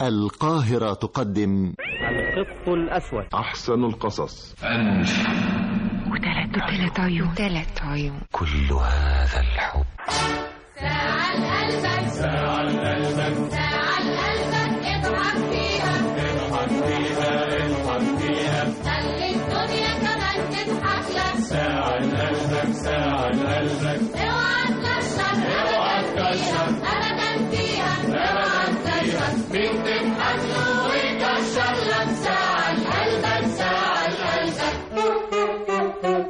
القاهرة تقدم القط الأسود أحسن القصص وثلاث وثلاث عيون ثلاث عيون كل هذا الحب ساعة لقلبك ساعة لقلبك ساعة لقلبك اضحك فيها اضحك فيها اضحك فيها خلي الدنيا كمان تضحك لك ساعة لقلبك ساعة لقلبك اوعى تكشف اوعى تكشف ابدا فيها اوعى تكشف مين تضحك له ويكشف لك ساعة لقلبك ساعة لقلبك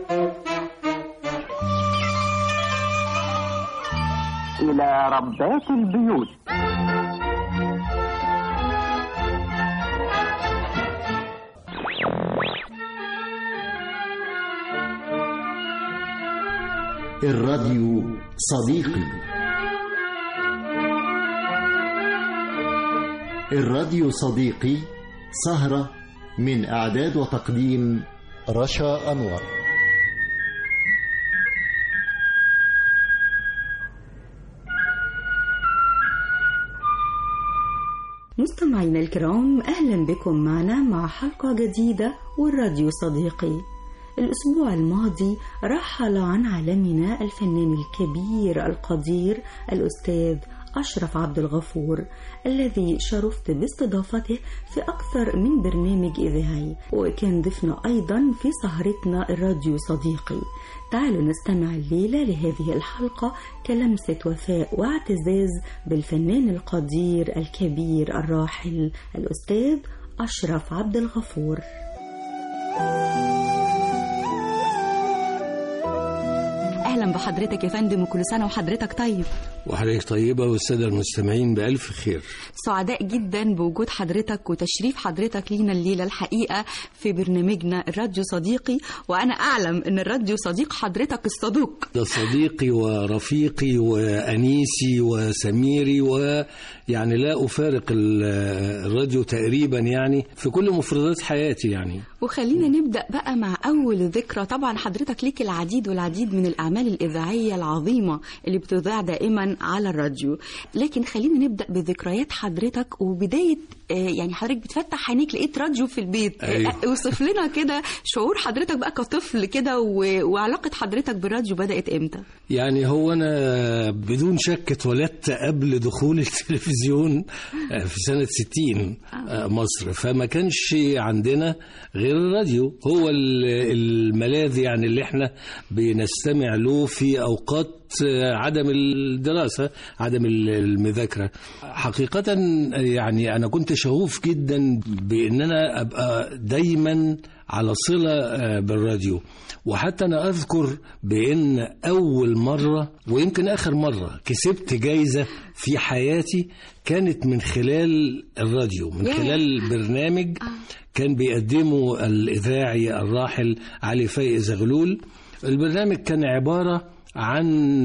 إلى ربات البيوت الراديو صديقي الراديو صديقي سهرة من إعداد وتقديم رشا أنور مستمعينا الكرام أهلا بكم معنا مع حلقة جديدة والراديو صديقي الأسبوع الماضي رحل عن عالمنا الفنان الكبير القدير الأستاذ أشرف عبد الغفور الذي شرفت باستضافته في أكثر من برنامج إذاعي وكان ضيفنا أيضا في سهرتنا الراديو صديقي تعالوا نستمع الليلة لهذه الحلقة كلمسة وفاء واعتزاز بالفنان القدير الكبير الراحل الأستاذ أشرف عبد الغفور اهلا بحضرتك يا فندم وكل سنه وحضرتك طيب وحضرتك طيبة والسادة المستمعين بألف خير سعداء جدا بوجود حضرتك وتشريف حضرتك لينا الليله الحقيقه في برنامجنا الراديو صديقي وانا اعلم ان الراديو صديق حضرتك الصدوق ده صديقي ورفيقي وأنيسي وسميري ويعني لا أفارق ال- الراديو تقريبا يعني في كل مفردات حياتي يعني وخلينا نبدا بقى مع اول ذكرى طبعا حضرتك ليك العديد والعديد من الاعمال الاذاعيه العظيمه اللي بتذاع دائما على الراديو لكن خلينا نبدا بذكريات حضرتك وبدايه آه، يعني حضرتك بتفتح عينيك لقيت راديو في البيت أيوة. آه، اوصف لنا كده شعور حضرتك بقى كطفل كده و- وعلاقه حضرتك بالراديو بدات امتى يعني هو أنا بدون شك اتولدت قبل دخول التلفزيون آه، في سنة 60 آه، مصر فما كانش عندنا غير الراديو هو ال- الملاذ يعني اللي احنا بنستمع له في أوقات آه، عدم الدراسة عدم ال- المذاكرة حقيقة آه، يعني أنا كنت شغوف جدا بأن أنا أبقى دايما على صلة آه، بالراديو وحتى أنا أذكر بأن أول مرة ويمكن آخر مرة كسبت جايزة في حياتي كانت من خلال الراديو من ياه. خلال برنامج كان بيقدمه الإذاعي الراحل علي فايق زغلول البرنامج كان عبارة عن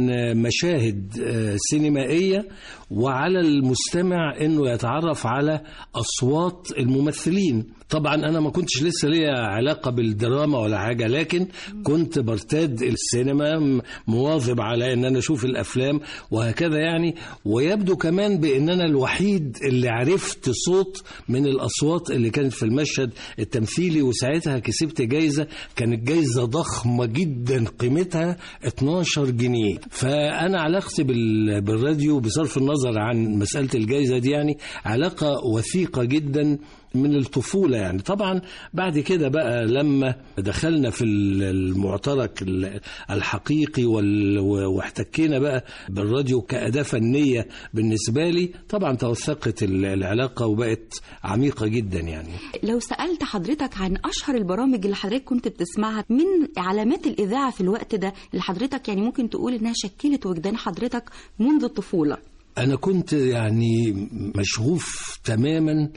مشاهد آه، سينمائية وعلى المستمع انه يتعرف على اصوات الممثلين طبعا انا ما كنتش لسه ليا علاقه بالدراما ولا حاجه لكن كنت برتاد السينما م- مواظب على ان انا اشوف الافلام وهكذا يعني ويبدو كمان بان انا الوحيد اللي عرفت صوت من الاصوات اللي كانت في المشهد التمثيلي وساعتها كسبت جايزه كانت جايزه ضخمه جدا قيمتها 12 جنيه فانا علاقتي بال- بالراديو بصرف النظر عن مساله الجايزه دي يعني علاقه وثيقه جدا من الطفولة يعني طبعا بعد كده بقى لما دخلنا في المعترك الحقيقي وال- واحتكينا بقى بالراديو كأداة فنية بالنسبة لي طبعا توثقت العلاقة وبقت عميقة جدا يعني لو سألت حضرتك عن أشهر البرامج اللي حضرتك كنت بتسمعها من علامات الإذاعة في الوقت ده اللي حضرتك يعني ممكن تقول إنها شكلت وجدان حضرتك منذ الطفولة أنا كنت يعني مشغوف تماما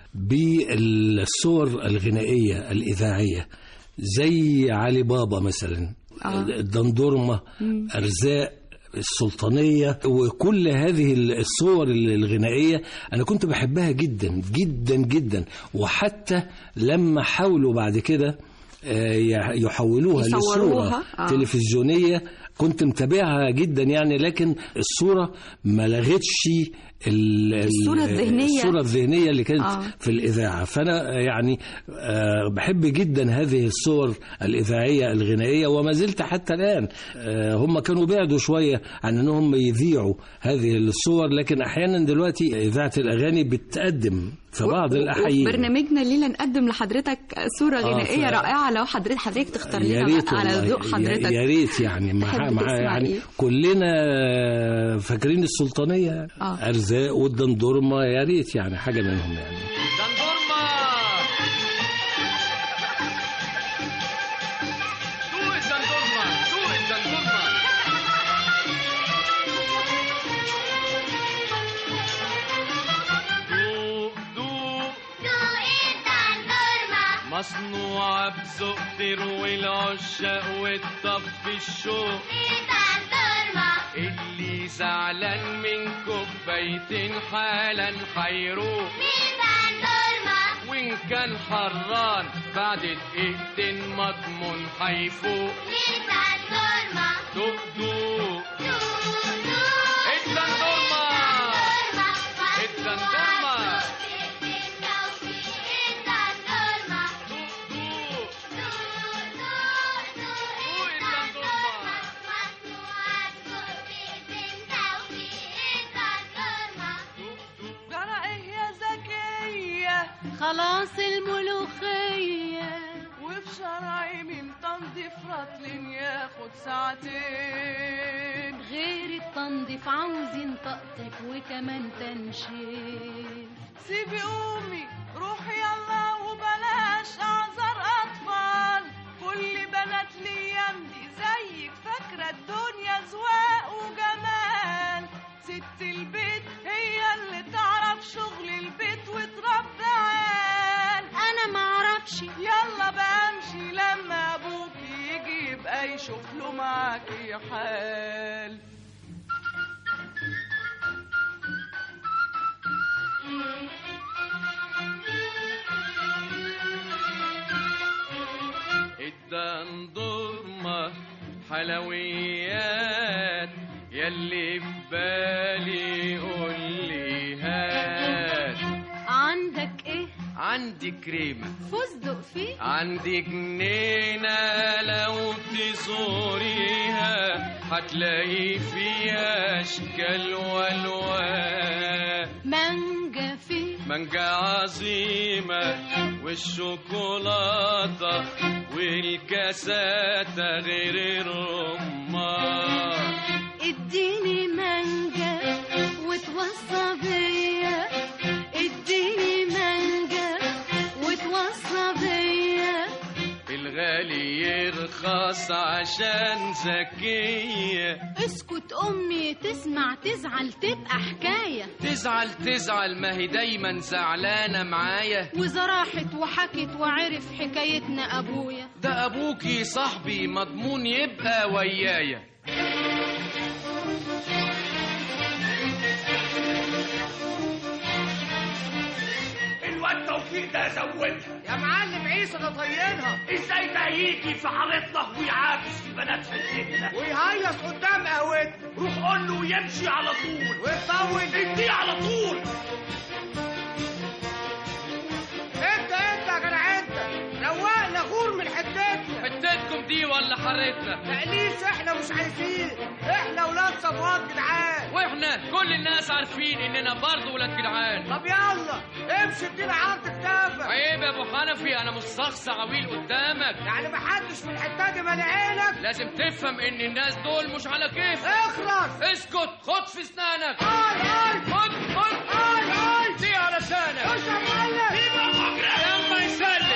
بالصور الغنائية الإذاعية زي علي بابا مثلا آه. الدندورمة أرزاق السلطانية وكل هذه الصور الغنائية أنا كنت بحبها جدا جدا جدا وحتى لما حاولوا بعد كده آه، يحولوها لصورة يصوروها. آه. تلفزيونية كنت متابعها جدا يعني لكن الصوره ما لغتش ال- ال- الصورة الذهنية. الصوره الذهنيه اللي كانت آه. في الاذاعه فانا يعني آه، بحب جدا هذه الصور الاذاعيه الغنائيه وما زلت حتى الان آه، هم كانوا بعدوا شويه عن انهم يذيعوا هذه الصور لكن احيانا دلوقتي اذاعه الاغاني بتقدم في بعض و- الاحايين وفي برنامجنا ليلة نقدم لحضرتك صورة آه، غنائية ف- رائعة لو حضرتك حضرتك تختار يا لنا ريت بقى على والله. ذوق يا- حضرتك يا ريت يعني مع تحب مع تسمع يعني إيه؟ كلنا فاكرين السلطانيه آه. ارزاق والدندورمه يا ريت يعني حاجه منهم يعني دندورما دوق الدندورما دوق الدندورما دوق دوق مصنوعة بذوق تروي العشاق وتطفي الشوق اللي زعلان من كوبايتين حالا حيروق وإن كان حران بعد دقيقتين مضمون حيفوق دوق دوق الدندورما الدندورما دوق دوق دوق الدندورما جرى ايه يا زكية خلاص الملوخية وفي شرعي من تنظيف رطل ياخد ساعتين غير التنظيف عاوزين تقطيف وكمان تنشيف سيبي قومي روحي يلا وبلاش اعذار اطفال كل بنات الايام دي زيك فاكره الدنيا زواق وجمال ست البيت هي اللي تعرف شغل البيت وتربي عيال انا معرفش يلا بقى امشي لما ابوك يجي يبقى يشوف له معاكي حال الدندورما حلويات يلي في بالي قولي هات عندك ايه عندي كريمة فستق فيه عندي جنينة لو تزوريها هتلاقي فيها أشكال والوان مانجا فيه مانجا عظيمة والشوكولاتة والكاساتة غير الرمان اديني مانجا وتوصى بيا اديني مانجا وتوصى بيا الغالي يرخص عشان ذكية اسكت امي تسمع تزعل تبقى حكايه تزعل تزعل ما هي دايما زعلانة معايا وإذا راحت وحكت وعرف حكايتنا ابويا ده أبوكي صاحبي مضمون يبقى ويايا الواد توفيق ده زودها يا معلم عيسى ده طينها ازاي ده يجي في حارتنا ويعاكس في بنات حتتنا ويهيص قدام قهوتنا روح قول له يمشي على طول ويطول اديه على طول انت انت يا جدع انت روقنا غور من حتتنا حتتكم دي ولا حارتنا تقليص احنا مش عايزين احنا ولاد صفوات جدعان واحنا كل الناس عارفين اننا برضه ولاد جدعان طب يلا امشي ادينا عرض كتافك عيب يا ابو حنفي انا مش شخص عويل قدامك يعني محدش في الحته دي مالي عينك لازم تفهم ان الناس دول مش على كيف اخلص اسكت خد في اسنانك اي اي خد خد اي اي دي على لسانك خش يا معلم يلا يسلم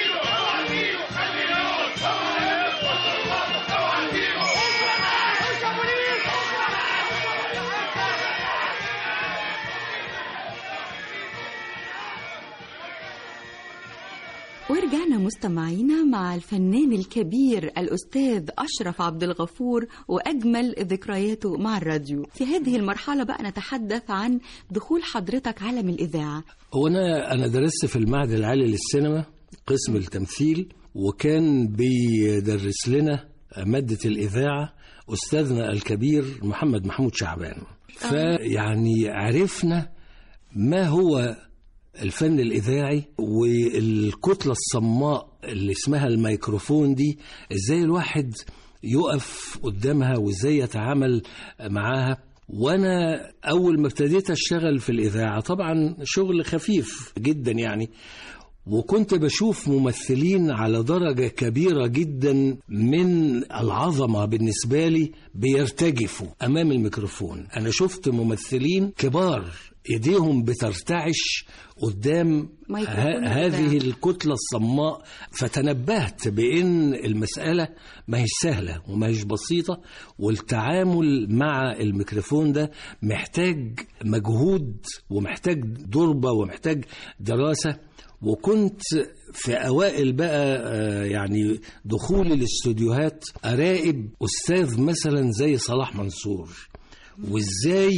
ورجعنا مستمعينا مع الفنان الكبير الأستاذ أشرف عبد الغفور وأجمل ذكرياته مع الراديو في هذه المرحلة بقى نتحدث عن دخول حضرتك عالم الإذاعة هو انا انا درست في المعهد العالي للسينما قسم التمثيل وكان بيدرس لنا ماده الاذاعه أستاذنا الكبير محمد محمود شعبان فيعني عرفنا ما هو الفن الإذاعي والكتلة الصماء اللي اسمها الميكروفون دي ازاي الواحد يقف قدامها وازاي يتعامل معاها وانا اول ما ابتديت اشتغل في الاذاعه طبعا شغل خفيف جدا يعني وكنت بشوف ممثلين على درجة كبيرة جدا من العظمة بالنسبة لي بيرتجفوا أمام الميكروفون أنا شفت ممثلين كبار ايديهم بترتعش قدام ميكروفون ه- هذه الكتلة الصماء فتنبهت بأن المسألة ما هي سهلة وما هيش بسيطة والتعامل مع الميكروفون ده محتاج مجهود ومحتاج دربة ومحتاج دراسة وكنت في أوائل بقى آه، يعني دخولي الاستوديوهات أراقب أستاذ مثلا زي صلاح منصور وإزاي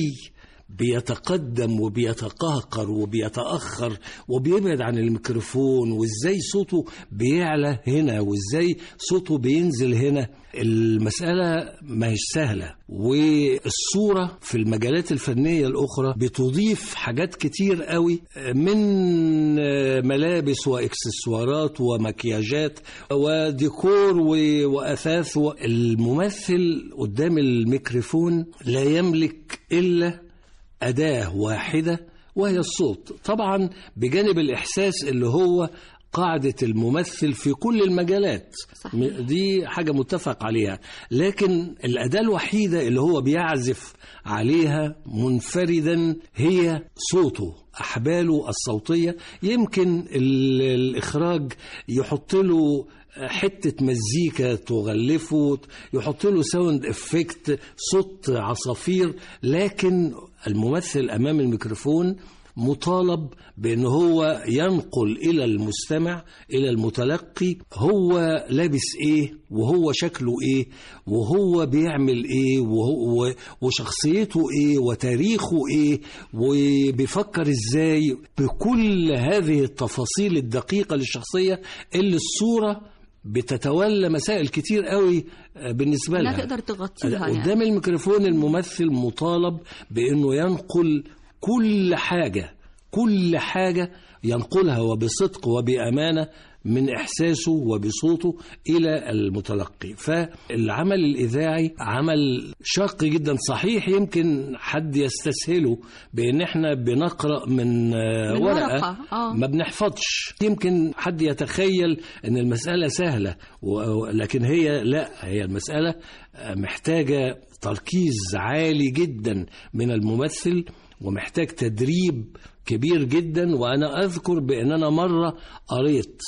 بيتقدم وبيتقهقر وبيتأخر وبيبعد عن الميكروفون وازاي صوته بيعلى هنا وازاي صوته بينزل هنا المسألة ما هيش سهلة والصورة في المجالات الفنية الأخرى بتضيف حاجات كتير قوي من ملابس وإكسسوارات ومكياجات وديكور و- وأثاث الممثل قدام الميكروفون لا يملك إلا أداة واحدة وهي الصوت طبعا بجانب الإحساس اللي هو قاعدة الممثل في كل المجالات صحيح. دي حاجة متفق عليها لكن الأداة الوحيدة اللي هو بيعزف عليها منفردا هي صوته أحباله الصوتية يمكن ال- الإخراج يحط له حتة مزيكا تغلفه يحط له ساوند افكت صوت عصافير لكن الممثل امام الميكروفون مطالب بان هو ينقل الى المستمع الى المتلقي هو لابس ايه وهو شكله ايه وهو بيعمل ايه وهو وشخصيته ايه وتاريخه ايه وبيفكر ازاي بكل هذه التفاصيل الدقيقة للشخصية اللي الصورة بتتولى مسائل كتير قوي بالنسبة لا لها تقدر تغطيها يعني قدام الميكروفون الممثل مطالب بانه ينقل كل حاجه كل حاجه ينقلها وبصدق وبامانه من احساسه وبصوته الى المتلقي فالعمل الاذاعي عمل شاق جدا صحيح يمكن حد يستسهله بان احنا بنقرا من, آه، من ورقه, ورقة، آه. ما بنحفظش يمكن حد يتخيل ان المسألة سهلة و- لكن هي لا هي المسألة محتاجة تركيز عالي جدا من الممثل ومحتاج تدريب كبير جدا وانا اذكر بان انا مرة قريت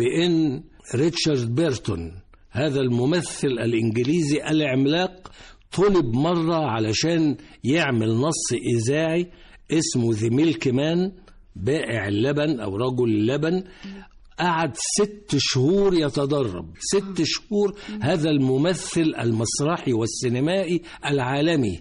بان ريتشارد بيرتون هذا الممثل الانجليزي العملاق طلب مرة علشان يعمل نص اذاعي اسمه ذا ميلك مان بائع اللبن او رجل اللبن قعد ست شهور يتدرب ست شهور هذا الممثل المسرحي والسينمائي العالمي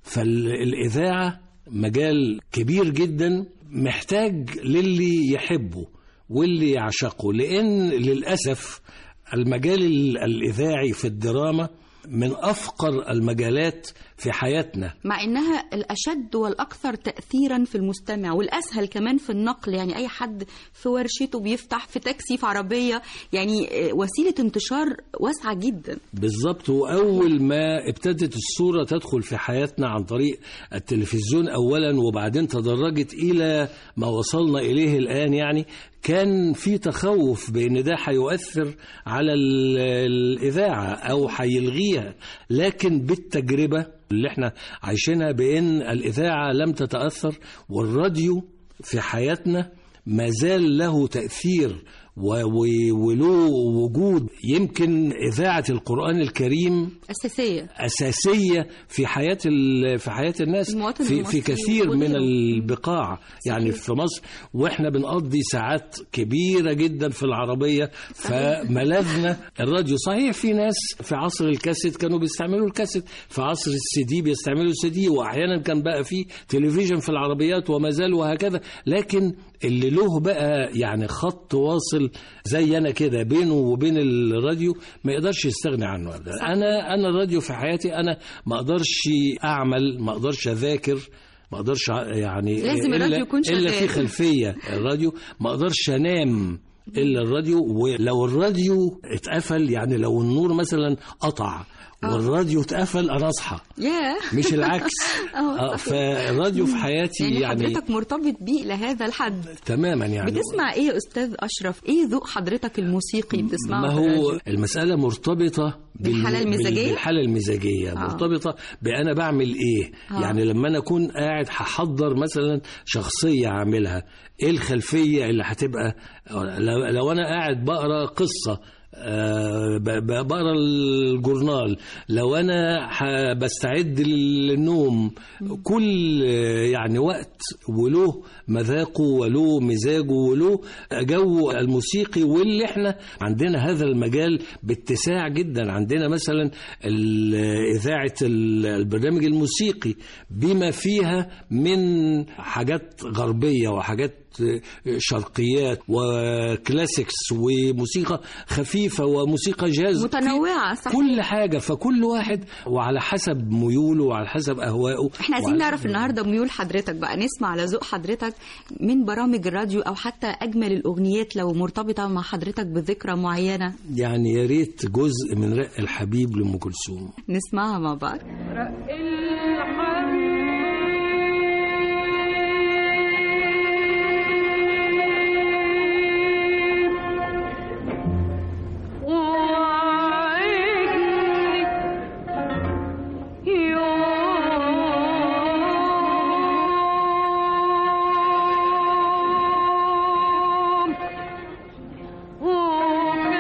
فالإذاعة مجال كبير جدا محتاج للي يحبه واللي يعشقه لأن للأسف المجال ال- الإذاعي في الدراما من أفقر المجالات في حياتنا مع انها الاشد والاكثر تاثيرا في المستمع والاسهل كمان في النقل يعني اي حد في ورشته بيفتح في تاكسي في عربيه يعني آه، وسيله انتشار واسعه جدا بالظبط واول ما ابتدت الصوره تدخل في حياتنا عن طريق التلفزيون اولا وبعدين تدرجت الى ما وصلنا اليه الان يعني كان في تخوف بان ده هيؤثر على ال- الاذاعه او هيلغيها لكن بالتجربه اللي احنا عايشينها بان الاذاعه لم تتاثر والراديو في حياتنا ما زال له تأثير و- و- وله وجود يمكن إذاعة القرآن الكريم اساسيه أساسية في حياة ال- في حياة الناس المواطن في, في المصري كثير من وغيره. البقاع يعني في مصر واحنا بنقضي ساعات كبيرة جدا في العربية فملاذنا الراديو صحيح في ناس في عصر الكاسيت كانوا بيستعملوا الكاسيت في عصر السي دي بيستعملوا السي دي واحيانا كان بقى في تلفزيون في العربيات وما زال وهكذا لكن اللي له بقى يعني خط واصل فاصل زي انا كده بينه وبين الراديو ما يقدرش يستغني عنه أبداً. انا انا الراديو في حياتي انا ما اقدرش اعمل ما اقدرش اذاكر ما اقدرش ع- يعني لازم إلا- الراديو يكون الا شغال. في خلفيه الراديو ما اقدرش انام الا الراديو ولو الراديو اتقفل يعني لو النور مثلا قطع والراديو اتقفل انا اصحى ياه مش العكس آه، آه، فالراديو في حياتي يعني, يعني, حضرتك مرتبط بيه لهذا الحد تماما يعني بتسمع ايه يا استاذ اشرف ايه ذوق حضرتك الموسيقي بتسمعه ما في هو الراديو؟ المسألة مرتبطة بال- بالحالة بال- المزاجية؟ بالحالة المزاجية آه. مرتبطة بأنا بعمل إيه آه. يعني لما أنا أكون قاعد هحضر مثلا شخصية أعملها إيه الخلفية اللي هتبقى لو, لو أنا قاعد بقرأ قصة آه، ب- ب- بقرا الجورنال لو انا ح- بستعد للنوم كل آه، يعني وقت وله مذاقه وله مزاجه وله جو الموسيقي واللي احنا عندنا هذا المجال باتساع جدا عندنا مثلا ال- اذاعه ال- البرنامج الموسيقي بما فيها من حاجات غربيه وحاجات شرقيات وكلاسيكس وموسيقى خفيفة وموسيقى جاز متنوعة صح كل حاجة فكل واحد وعلى حسب ميوله وعلى حسب أهوائه احنا عايزين وعلى- نعرف النهارده ميول حضرتك بقى نسمع على ذوق حضرتك من برامج الراديو او حتى اجمل الاغنيات لو مرتبطه مع حضرتك بذكرى معينه يعني يا ريت جزء من رق الحبيب لأم كلثوم نسمعها مع بعض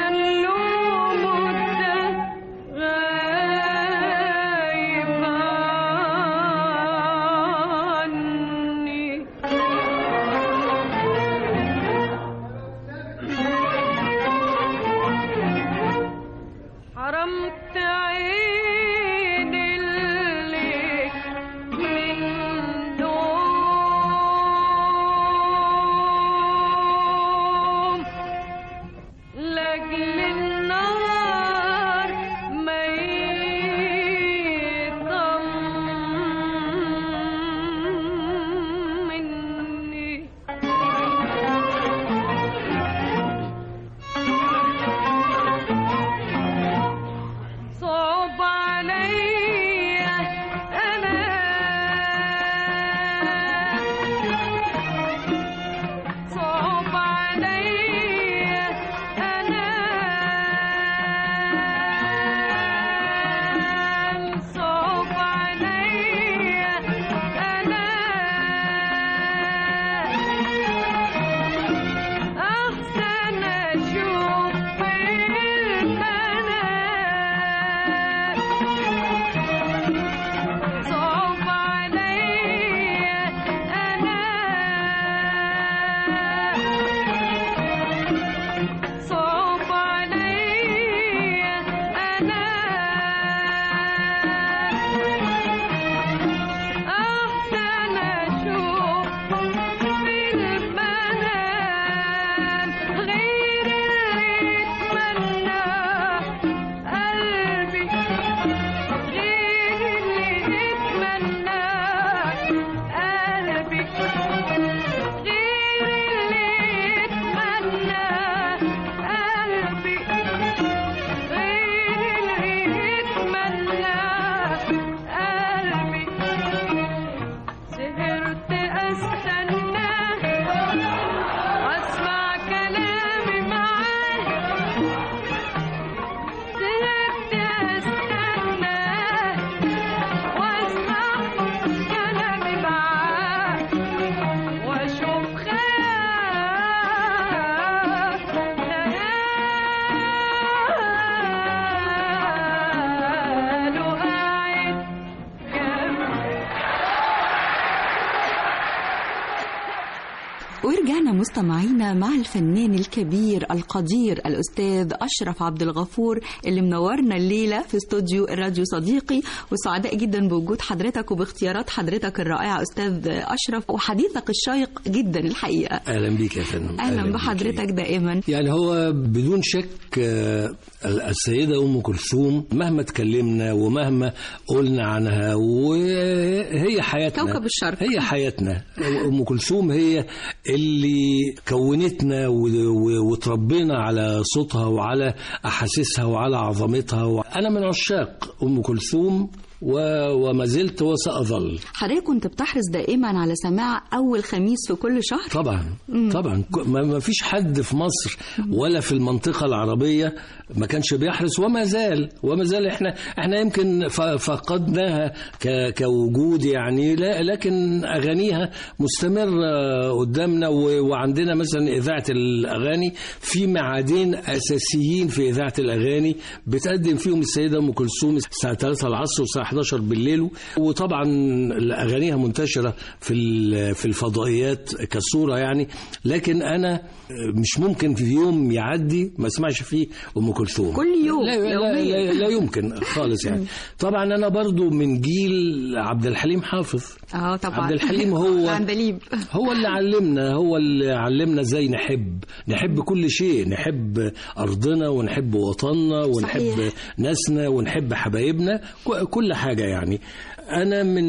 غايبة ورجعنا مستمعينا مع الفنان الكبير القدير الأستاذ أشرف عبد الغفور اللي منورنا الليلة في استوديو الراديو صديقي وسعداء جدا بوجود حضرتك وباختيارات حضرتك الرائعة أستاذ أشرف وحديثك الشيق جدا الحقيقة اهلا بيك يا فندم أهلا بيك. بحضرتك دائما يعني هو بدون شك آه، السيدة أم كلثوم مهما تكلمنا ومهما قلنا عنها وهي حياتنا كوكب الشرق. هي حياتنا أم كلثوم هي اللي كونتنا و- و- وتربينا على صوتها وعلى أحاسيسها وعلى عظمتها أنا من عشاق أم كلثوم و- وما زلت وسأظل حضرتك كنت بتحرص دائما على سماع أول خميس في كل شهر طبعا طبعا ك- ما ما فيش حد في مصر ولا في المنطقة العربية ما كانش بيحرص وما زال وما زال احنا احنا يمكن ف- فقدناها ك- كوجود يعني لا لكن اغانيها مستمرة قدامنا و- وعندنا مثلا اذاعة الاغاني في ميعادين اساسيين في اذاعة الاغاني بتقدم فيهم السيدة ام كلثوم الساعة 3 العصر والساعة 11 بالليل وطبعا اغانيها منتشرة في ال- في الفضائيات كصورة يعني لكن انا مش ممكن في يوم يعدي ما اسمعش فيه ام كلثوم كل يوم، لا, لا, يوميا. لا, لا يمكن خالص يعني طبعا انا برضو من جيل عبد الحليم حافظ اه طبعا عبد الحليم هو عندليب هو اللي علمنا هو اللي علمنا ازاي نحب نحب كل شيء نحب ارضنا ونحب وطننا ونحب صحيح. ناسنا ونحب حبايبنا ك- كل حاجه يعني انا من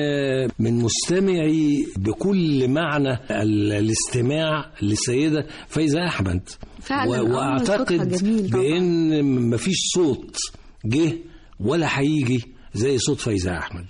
من مستمعي بكل معنى ال- الاستماع للسيده فايزه احمد فعلاً، و- آه، صوتها واعتقد جميل طبعاً. بان مفيش صوت جه ولا هيجي زي صوت فايزة أحمد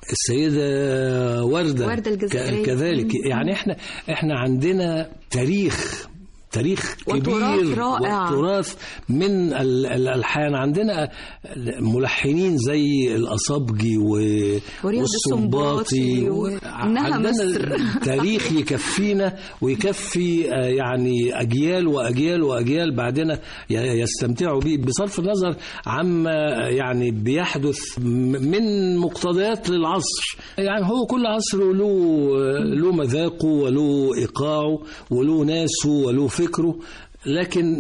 السيدة وردة وردة الجزائرية. ك- كذلك مم. يعني احنا احنا عندنا تاريخ تاريخ وتراث كبير رائع. وتراث من ال- الألحان عندنا ملحنين زي الأصابجي و- ورياض السنباطي و- إنها عندنا مصر. تاريخ يكفينا ويكفي آه، يعني أجيال وأجيال وأجيال بعدنا ي- يستمتعوا به بصرف النظر عما يعني بيحدث م- من مقتضيات للعصر يعني هو كل عصر له له مذاقه وله إيقاعه وله ناسه وله فكره لكن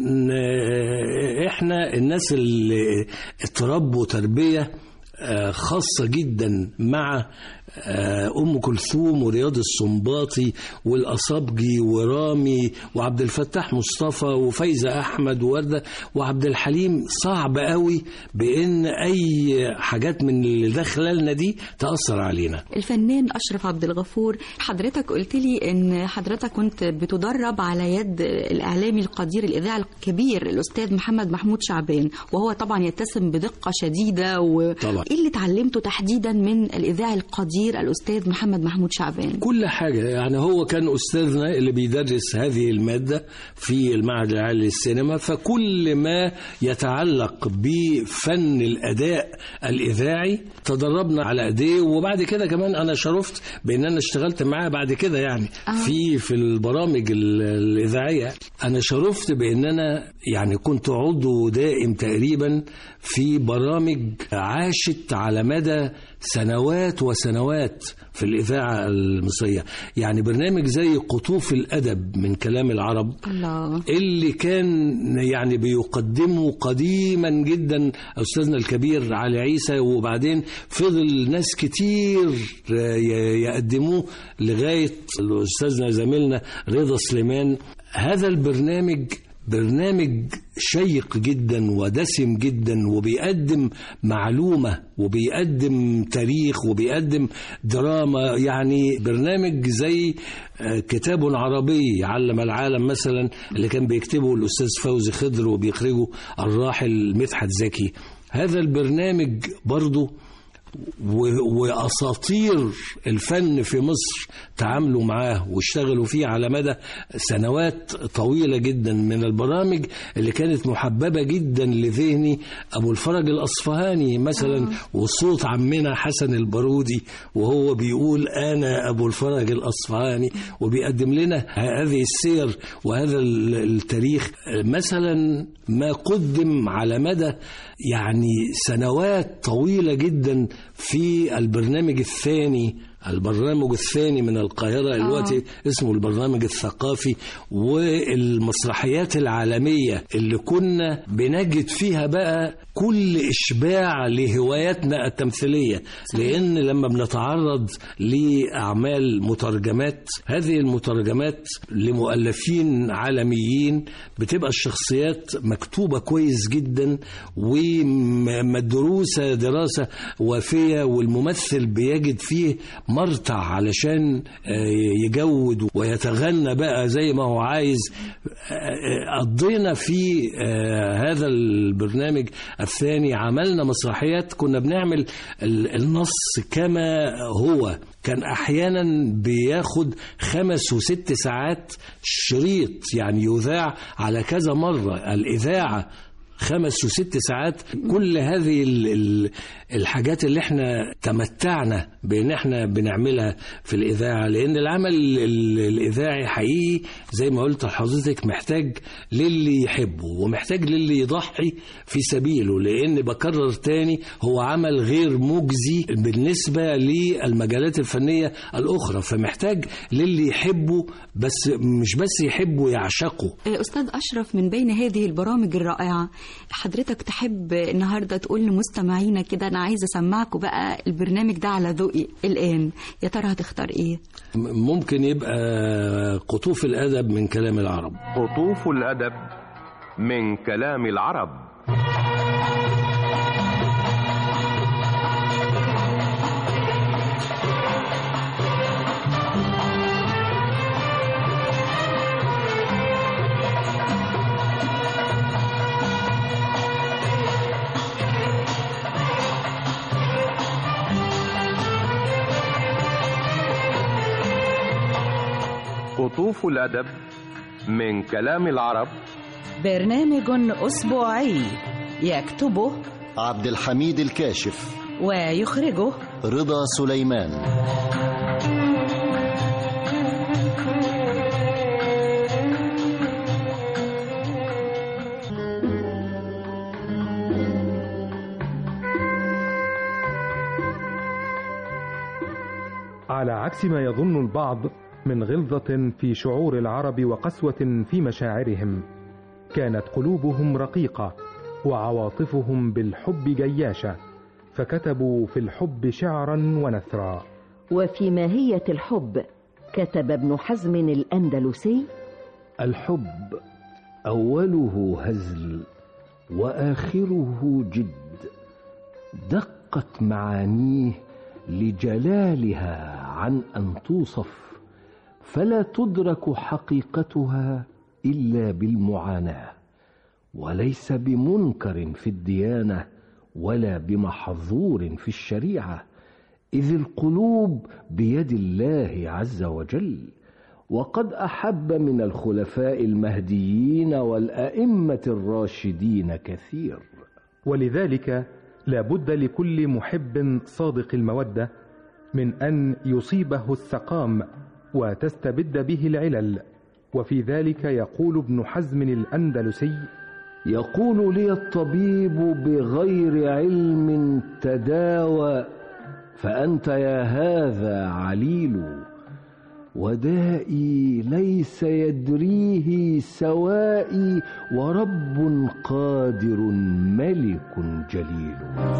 آه، احنا الناس اللي اتربوا تربيه آه، خاصة جدا مع آه، أم كلثوم ورياض السنباطي والأصابجي ورامي وعبد الفتاح مصطفى وفايزة أحمد ووردة وعبد الحليم صعب قوي بأن أي حاجات من اللي داخله لنا دي تأثر علينا الفنان أشرف عبد الغفور حضرتك قلت لي إن حضرتك كنت بتدرب على يد الإعلامي القدير الإذاعي الكبير الأستاذ محمد محمود شعبان وهو طبعا يتسم بدقة شديدة و... طبعا. إيه اللي اتعلمته تحديدا من الإذاعي القدير الأستاذ محمد محمود شعبان كل حاجة يعني هو كان أستاذنا اللي بيدرس هذه المادة في المعهد العالي للسينما فكل ما يتعلق بفن الأداء الإذاعي تدربنا على أيديه وبعد كده كمان أنا شرفت بأن أنا اشتغلت معاه بعد كده يعني آه. في في البرامج ال- الإذاعية أنا شرفت بأن أنا يعني كنت عضو دائم تقريبا في برامج عاشت على مدى سنوات وسنوات في الإذاعة المصرية يعني برنامج زي قطوف الأدب من كلام العرب الله اللي كان يعني بيقدمه قديما جدا أستاذنا الكبير علي عيسى وبعدين فضل ناس كتير ي- يقدموه لغاية أستاذنا زميلنا رضا سليمان هذا البرنامج برنامج شيق جدا ودسم جدا وبيقدم معلومة وبيقدم تاريخ وبيقدم دراما يعني برنامج زي آه، كتاب عربي علم العالم مثلا اللي كان بيكتبه الأستاذ فوزي خضر وبيخرجه الراحل مدحت زكي هذا البرنامج برضه و- واساطير الفن في مصر تعاملوا معاه واشتغلوا فيه على مدى سنوات طويله جدا من البرامج اللي كانت محببه جدا لذهني ابو الفرج الاصفهاني مثلا وصوت عمنا حسن البارودي وهو بيقول انا ابو الفرج الاصفهاني وبيقدم لنا هذه السير وهذا ال- التاريخ مثلا ما قدم على مدى يعني سنوات طويله جدا في البرنامج الثاني البرنامج الثاني من القاهرة دلوقتي اسمه البرنامج الثقافي والمسرحيات العالمية اللي كنا بنجد فيها بقى كل إشباع لهواياتنا التمثيلية لأن لما بنتعرض لأعمال مترجمات هذه المترجمات لمؤلفين عالميين بتبقى الشخصيات مكتوبة كويس جدا ومدروسة دراسة وافية والممثل بيجد فيه مرتع علشان يجود ويتغنى بقى زي ما هو عايز قضينا في هذا البرنامج الثاني عملنا مسرحيات كنا بنعمل النص كما هو كان احيانا بياخد خمس وست ساعات شريط يعني يذاع على كذا مره الاذاعه خمس وست ساعات كل هذه الحاجات اللي احنا تمتعنا بان احنا بنعملها في الاذاعه لان العمل الاذاعي حقيقي زي ما قلت لحضرتك محتاج للي يحبه ومحتاج للي يضحي في سبيله لان بكرر تاني هو عمل غير مجزي بالنسبه للمجالات الفنيه الاخرى فمحتاج للي يحبه بس مش بس يحبه يعشقه استاذ اشرف من بين هذه البرامج الرائعه حضرتك تحب النهارده تقول لمستمعينا كده انا عايزه اسمعكم بقى البرنامج ده على ذوقي الان يا ترى هتختار ايه ممكن يبقى قطوف الادب من كلام العرب قطوف الادب من كلام العرب قطوف الأدب من كلام العرب برنامج أسبوعي يكتبه عبد الحميد الكاشف ويخرجه رضا سليمان على عكس ما يظن البعض من غلظة في شعور العرب وقسوة في مشاعرهم كانت قلوبهم رقيقة وعواطفهم بالحب جياشة فكتبوا في الحب شعرا ونثرا وفي ماهية الحب كتب ابن حزم الأندلسي الحب أوله هزل وآخره جد دقت معانيه لجلالها عن أن توصف فلا تدرك حقيقتها الا بالمعاناه وليس بمنكر في الديانه ولا بمحظور في الشريعه اذ القلوب بيد الله عز وجل وقد احب من الخلفاء المهديين والائمه الراشدين كثير ولذلك لا بد لكل محب صادق الموده من ان يصيبه السقام وتستبد به العلل وفي ذلك يقول ابن حزم الأندلسي يقول لي الطبيب بغير علم تداوى فأنت يا هذا عليل ودائي ليس يدريه سوائي ورب قادر ملك جليل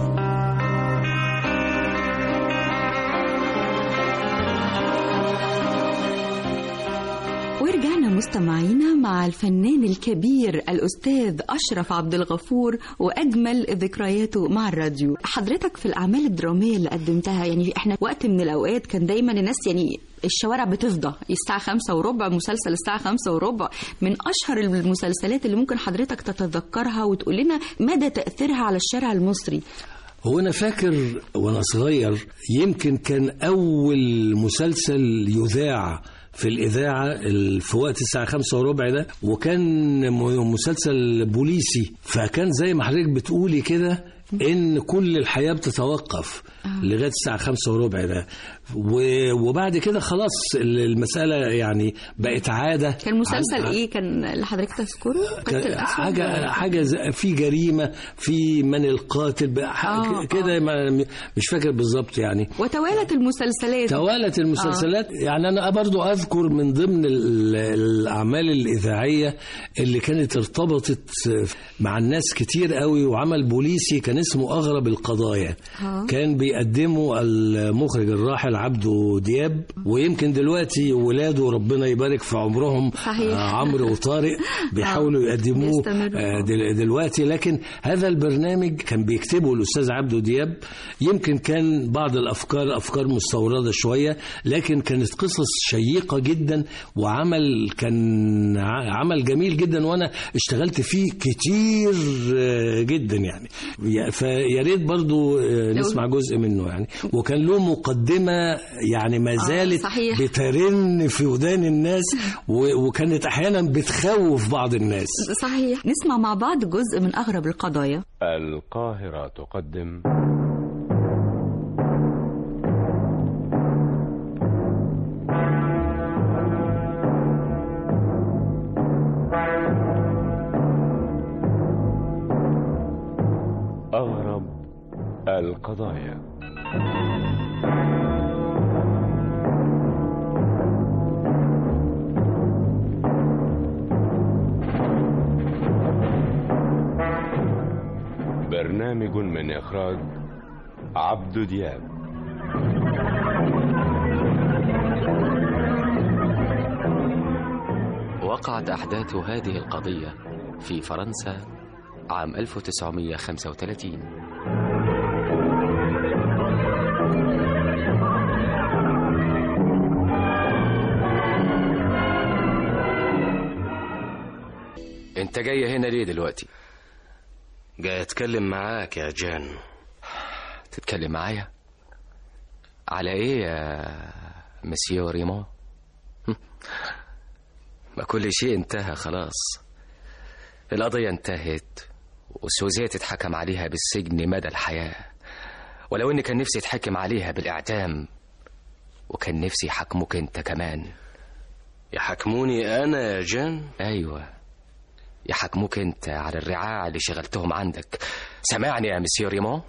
ورجعنا مستمعينا مع الفنان الكبير الأستاذ أشرف عبد الغفور وأجمل ذكرياته مع الراديو حضرتك في الأعمال الدرامية اللي قدمتها يعني إحنا وقت من الأوقات كان دايما الناس يعني الشوارع بتفضى الساعة خمسة وربع مسلسل الساعة خمسة وربع من أشهر المسلسلات اللي ممكن حضرتك تتذكرها وتقول لنا مدى تأثيرها على الشارع المصري هو أنا فاكر وأنا صغير يمكن كان أول مسلسل يذاع في الإذاعة في وقت الساعة خمسة وربع ده وكان مسلسل بوليسي فكان زي ما حضرتك بتقولي كده إن كل الحياة بتتوقف لغاية الساعة خمسة وربع ده و- وبعد كده خلاص المساله يعني بقت عاده كان مسلسل عن- ايه كان اللي حضرتك تذكره قصة ك- الأسود حاجه ولا- حاجه ز- في جريمه في من القاتل بقى- ح- آه، كده ما- مش فاكر بالظبط يعني وتوالت المسلسلات توالت المسلسلات آه. يعني انا برضو اذكر من ضمن ال- الاعمال الاذاعيه اللي كانت ارتبطت مع الناس كتير قوي وعمل بوليسي كان اسمه اغرب القضايا آه. كان بيقدمه المخرج الراحل عبده دياب ويمكن دلوقتي ولاده ربنا يبارك في عمرهم صحيح. آه، عمرو وطارق بيحاولوا يقدموه بيستمروا. آه، دل- دلوقتي لكن هذا البرنامج كان بيكتبه الاستاذ عبده دياب يمكن كان بعض الافكار افكار مستورده شويه لكن كانت قصص شيقه جدا وعمل كان ع- عمل جميل جدا وانا اشتغلت فيه كتير آه، جدا يعني يا- فيا ريت برضو آه، نسمع جزء منه يعني وكان له مقدمه يعني ما زالت صحيح. بترن في ودان الناس و- وكانت احيانا بتخوف بعض الناس صحيح نسمع مع بعض جزء من أغرب القضايا القاهرة تقدم أغرب القضايا برنامج من إخراج عبد دياب وقعت أحداث هذه القضية في فرنسا عام 1935 انت جاي هنا ليه دلوقتي جاي اتكلم معاك يا جان تتكلم معايا على ايه يا مسيو ريمون هم. ما كل شيء انتهى خلاص القضية انتهت وسوزيت اتحكم عليها بالسجن مدى الحياة ولو اني كان نفسي اتحكم عليها بالإعدام وكان نفسي يحاكموك انت كمان يحاكموني انا يا جان ايوه يحاكموك انت على الرعاع اللي شغلتهم عندك سمعني يا مسيو ريمون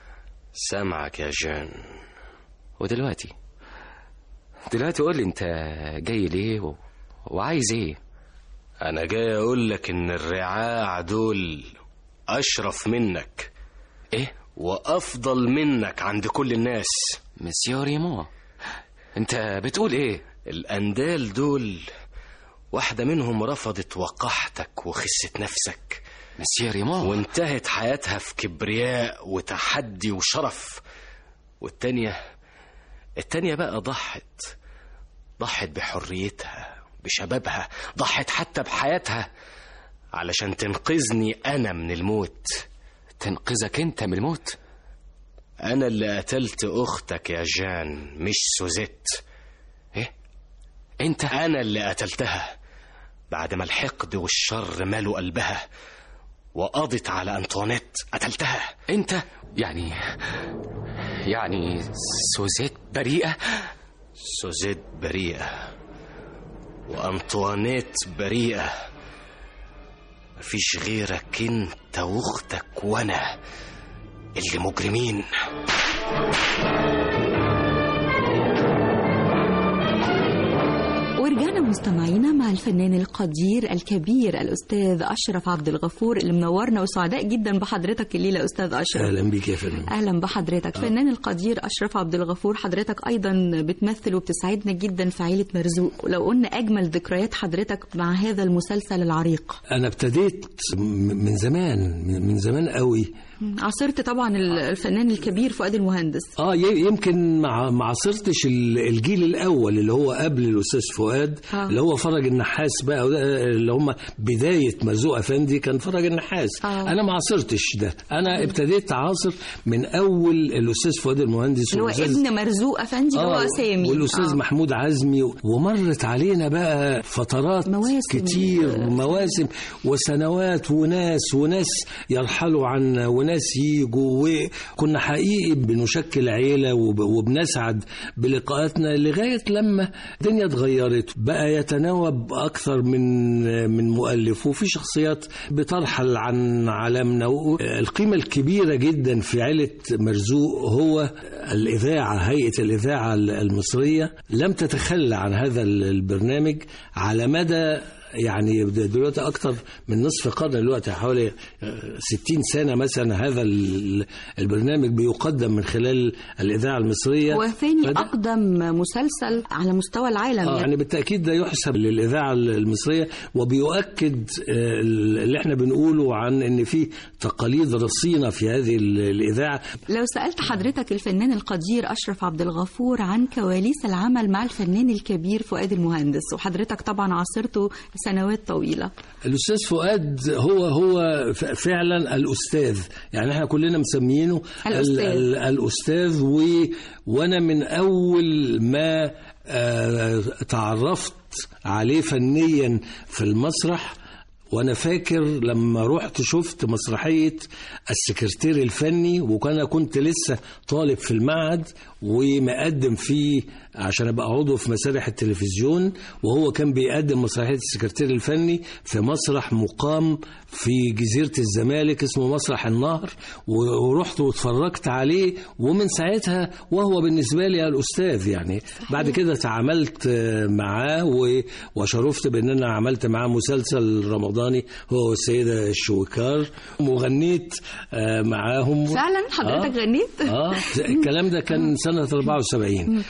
سامعك يا جان ودلوقتي دلوقتي قول لي انت جاي ليه و... وعايز ايه انا جاي اقول لك ان الرعاع دول اشرف منك ايه وافضل منك عند كل الناس مسيو ريمون انت بتقول ايه الاندال دول واحدة منهم رفضت وقحتك وخسة نفسك مسيو ريمون وانتهت حياتها في كبرياء وتحدي وشرف والتانية التانية بقى ضحت ضحت بحريتها بشبابها ضحت حتى بحياتها علشان تنقذني أنا من الموت تنقذك انت من الموت أنا اللي قتلت أختك يا جان مش سوزيت إيه؟ أنت؟ أنا اللي قتلتها بعد ما الحقد والشر مالوا قلبها وقضت على أنطوانيت قتلتها أنت؟ يعني يعني سوزيت بريئة؟ سوزيت بريئة وأنطوانيت بريئة مفيش غيرك انت واختك وانا اللي مجرمين ورجعنا مستمعينا مع الفنان القدير الكبير الأستاذ أشرف عبد الغفور اللي منورنا وسعداء جدا بحضرتك الليلة أستاذ أشرف اهلا بيك يا فندم أهلا بحضرتك الفنان القدير أشرف عبد الغفور حضرتك أيضا بتمثل وبتسعدنا جدا في عيلة مرزوق ولو قلنا أجمل ذكريات حضرتك مع هذا المسلسل العريق انا ابتديت م- من زمان من- من زمان قوي عاصرت طبعا الفنان الكبير فؤاد المهندس اه ي- يمكن ما ما عاصرتش ال- الجيل الاول اللي هو قبل الاستاذ فؤاد آه. اللي هو فرج النحاس بقى وده اللي هم بدايه مرزوق افندي كان فرج النحاس آه. انا ما عاصرتش ده انا ابتديت اعاصر من اول الاستاذ فؤاد المهندس اللي هو والأستاذ- ابن مرزوق افندي اللي هو سامي والاستاذ آه. محمود عزمي ومرت علينا بقى فترات مواسم. كتير ومواسم وسنوات وناس وناس يرحلوا عنا وناس يجوا وكنا حقيقي بنشكل عيله وب- وبنسعد بلقاءاتنا لغايه لما الدنيا اتغيرت بقى يتناوب اكثر من من مؤلف وفي شخصيات بترحل عن عالمنا القيمه الكبيره جدا في عيله مرزوق هو الاذاعه هيئه الاذاعه المصريه لم تتخلى عن هذا البرنامج على مدى يعني دلوقتي اكتر من نصف قرن دلوقتي حوالي 60 سنه مثلا هذا ال- البرنامج بيقدم من خلال الاذاعه المصريه وثاني فده- اقدم مسلسل على مستوى العالم اه يعني بالتاكيد ده يحسب للاذاعه المصريه وبيؤكد آه، اللي احنا بنقوله عن ان في تقاليد رصينه في هذه ال- الاذاعه لو سألت حضرتك الفنان القدير أشرف عبد الغفور عن كواليس العمل مع الفنان الكبير فؤاد المهندس وحضرتك طبعا عاصرته سنوات طويلة الاستاذ فؤاد هو هو ف- فعلا الاستاذ يعني احنا كلنا مسمينه الأستاذ. ال- ال- الاستاذ و وانا من اول ما آه، تعرفت عليه فنيا في المسرح وانا فاكر لما رحت شفت مسرحيه السكرتير الفني وكان كنت لسه طالب في المعهد ومقدم فيه عشان ابقى عضو في مسارح التلفزيون وهو كان بيقدم مسرحيه السكرتير الفني في مسرح مقام في جزيره الزمالك اسمه مسرح النهر و- ورحت واتفرجت عليه ومن ساعتها وهو بالنسبه لي الاستاذ يعني بعد كده تعاملت آه، معاه و- وشرفت بان انا عملت معاه مسلسل رمضاني هو والسيده الشويكار وغنيت آه، معاهم فعلا حضرتك آه. غنيت اه الكلام ده كان سنة 74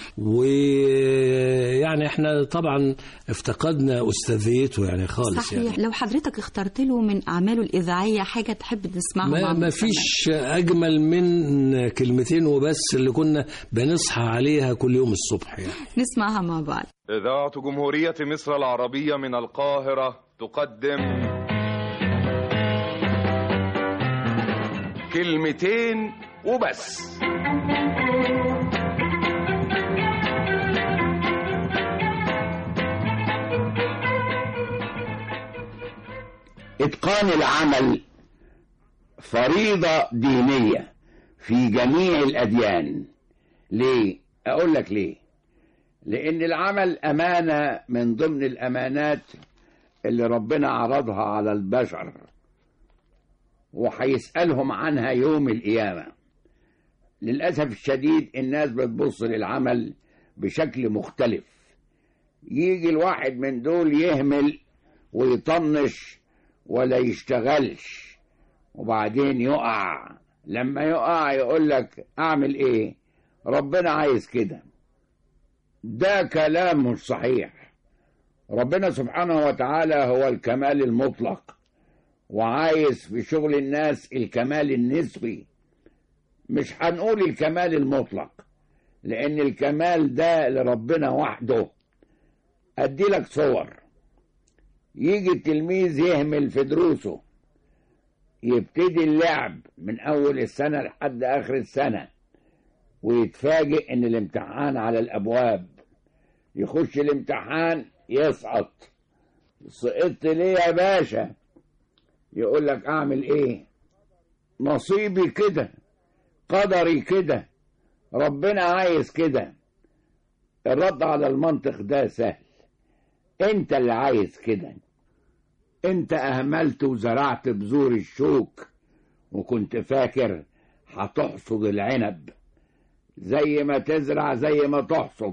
ويعني احنا طبعا افتقدنا أستاذيته يعني خالص صحيح يعني لو حضرتك اخترت له من أعماله الإذاعية حاجة تحب تسمعها ما, مع ما المستمع. فيش أجمل من كلمتين وبس اللي كنا بنصحى عليها كل يوم الصبح يعني نسمعها مع بعض إذاعة جمهورية مصر العربية من القاهرة تقدم كلمتين وبس إتقان العمل فريضة دينية في جميع الأديان ليه؟ أقول لك ليه؟ لأن العمل أمانة من ضمن الأمانات اللي ربنا عرضها على البشر وهيسألهم عنها يوم القيامة للأسف الشديد الناس بتبص للعمل بشكل مختلف يجي الواحد من دول يهمل ويطنش ولا يشتغلش وبعدين يقع لما يقع يقول لك اعمل ايه ربنا عايز كده ده كلام مش صحيح ربنا سبحانه وتعالى هو الكمال المطلق وعايز في شغل الناس الكمال النسبي مش هنقول الكمال المطلق لان الكمال ده لربنا وحده ادي لك صور يجي التلميذ يهمل في دروسه يبتدي اللعب من أول السنة لحد آخر السنة ويتفاجئ إن الامتحان على الأبواب يخش الامتحان يسقط سقطت ليه يا باشا يقول لك أعمل إيه نصيبي كده قدري كده ربنا عايز كده الرد على المنطق ده سهل انت اللي عايز كده انت اهملت وزرعت بذور الشوك وكنت فاكر هتحصد العنب زي ما تزرع زي ما تحصد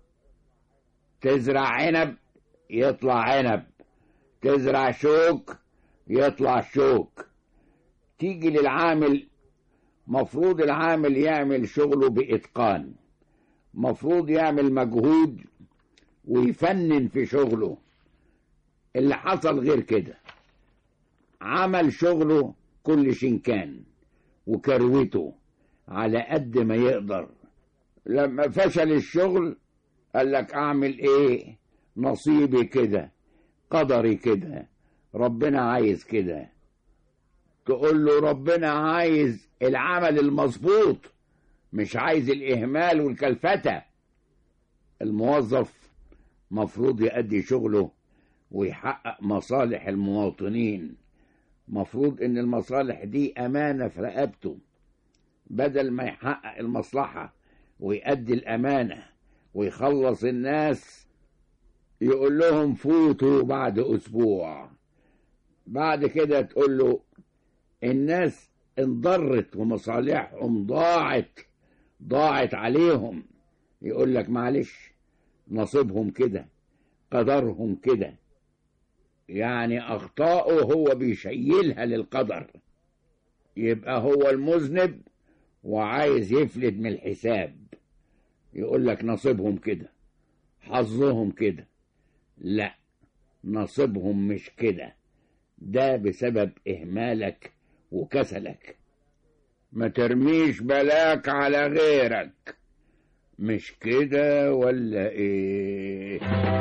تزرع عنب يطلع عنب تزرع شوك يطلع شوك تيجي للعامل مفروض العامل يعمل شغله بإتقان مفروض يعمل مجهود ويفنن في شغله اللي حصل غير كده عمل شغله كل شنكان وكروته على قد ما يقدر لما فشل الشغل قال لك اعمل ايه نصيبي كده قدري كده ربنا عايز كده تقول له ربنا عايز العمل المظبوط مش عايز الإهمال والكلفتة الموظف مفروض يأدي شغله ويحقق مصالح المواطنين مفروض ان المصالح دي امانة في رقبته بدل ما يحقق المصلحة ويأدي الامانة ويخلص الناس يقول لهم فوتوا بعد اسبوع بعد كده تقول له الناس انضرت ومصالحهم ضاعت ضاعت عليهم يقول لك معلش نصيبهم كده قدرهم كده يعني أخطاؤه هو بيشيلها للقدر يبقى هو المذنب وعايز يفلت من الحساب يقول لك نصيبهم كده حظهم كده لا نصيبهم مش كده ده بسبب إهمالك وكسلك ما ترميش بلاك على غيرك مش كده ولا ايه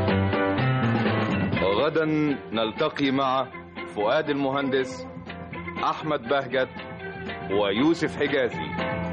غدا نلتقي مع فؤاد المهندس احمد بهجت ويوسف حجازي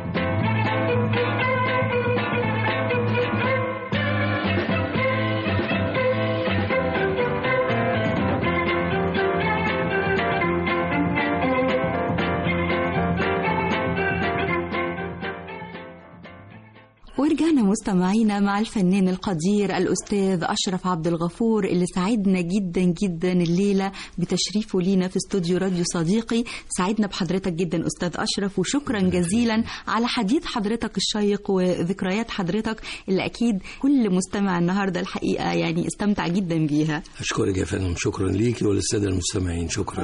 ورجعنا مستمعينا مع الفنان القدير الأستاذ أشرف عبد الغفور اللي سعدنا جدا جدا الليلة بتشريفه لينا في استوديو راديو صديقي سعدنا بحضرتك جدا أستاذ أشرف وشكرا جزيلا على حديث حضرتك الشيق وذكريات حضرتك اللي أكيد كل مستمع النهاردة الحقيقة يعني استمتع جدا بيها أشكرك يا فندم شكرا ليكي وللسادة المستمعين شكرا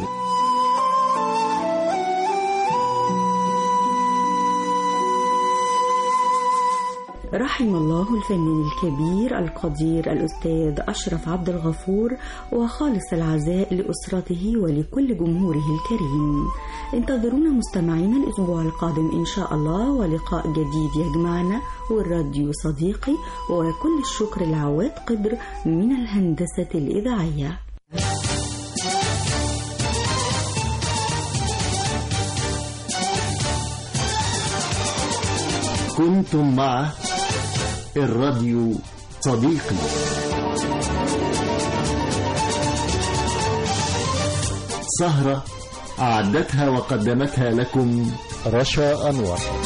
رحم الله الفنان الكبير القدير الأستاذ أشرف عبد الغفور وخالص العزاء لأسرته ولكل جمهوره الكريم انتظرونا مستمعين الأسبوع القادم إن شاء الله ولقاء جديد يجمعنا والراديو صديقي وكل الشكر لعواد قدر من الهندسة الإذاعية كنتم مع الراديو صديقي سهرة أعدتها وقدمتها لكم رشا أنور